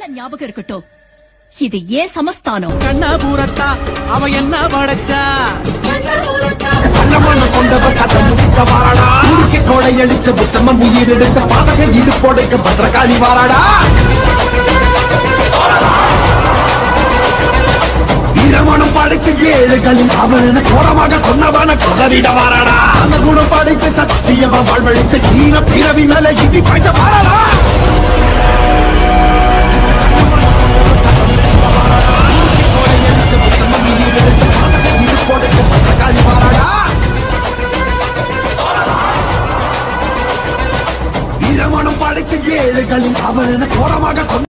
ஞாபகம் இருக்கட்டும் இது ஏன் சமஸ்தானம் கண்ணபுரத்தா அவ என்ன படைச்சா பள்ளமான கொண்டவர் கதை முடிக்க வாராடா உருக்கி கோடை அழிச்ச புத்தம உயிர் எடுத்த பாதக இது போடைக்க பத்திரகாளி வாராடா இரமணம் படைச்ச ஏழுகளின் அவன கோரமாக கொன்னவன கொதறிட வாராடா அந்த குணம் படைச்ச சத்தியவ வாழ்வழிச்ச ஈன பிறவி மேல இடி பாய்ச்ச வாராடா